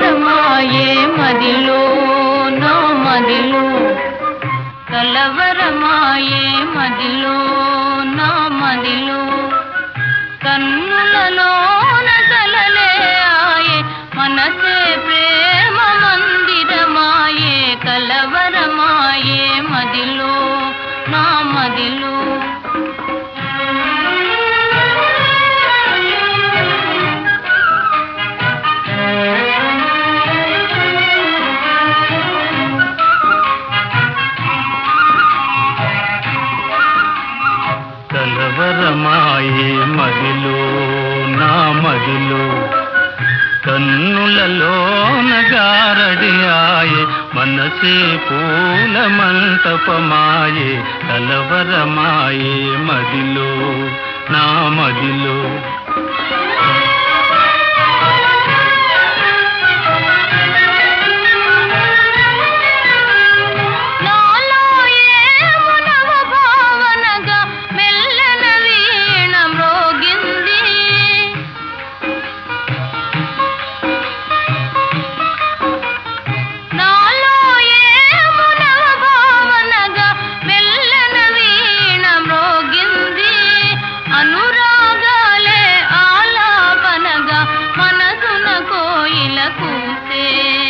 కలవరమాయే మదిలో నా మదిలో కలవరమాయే మదిలో నా మదిలో కన్నులలోన కలలే ఆయే మనసే ప్రేమ మందిరమాయే కలవరమాయే మదిలో నా మదిలో కలవరమాయే మదిలో నా మదిలో కన్నులలోన గారడియాయే మనసే పూల మంటపమాయే కలవరమాయే మదిలో నా మదిలో నాలో ఏమునవ భావనగా మెల్లన వీణ మ్రోగింది నాలో ఏమునవ భావనగా మెల్లన వీణ మ్రోగింది అనురాగాలే ఆలాపనగా మనసున కోయిల కూసే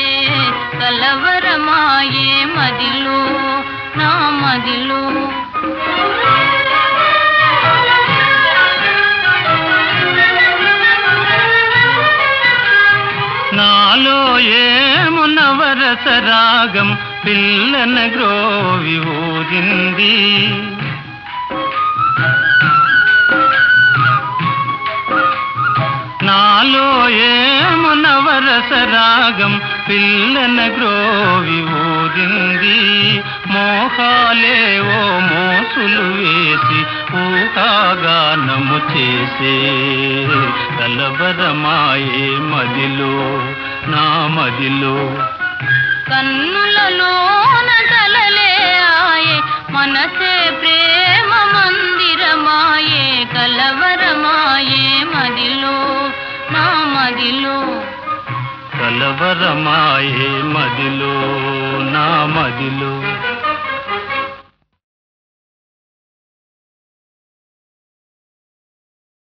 కలవరమాయే మదిలో నా మదిలో నాలో ఏమునవరస రాగం పిల్లన గ్రోవి ఊరింది నాలో ఏమునవరస రాగం పిల్లన గ్రోవి ఊరింది మోహాలేవో మోసులు వేసి ఊహాగానము చేసే కలబరమాయే మదిలో నా మదిలో కన్నులలోన కలలే ఆయే మనసే ప్రేమ మందిరమాయే కలవరమాయే మదిలో నా మదిలో కలవరమాయే మదిలో నా మదిలో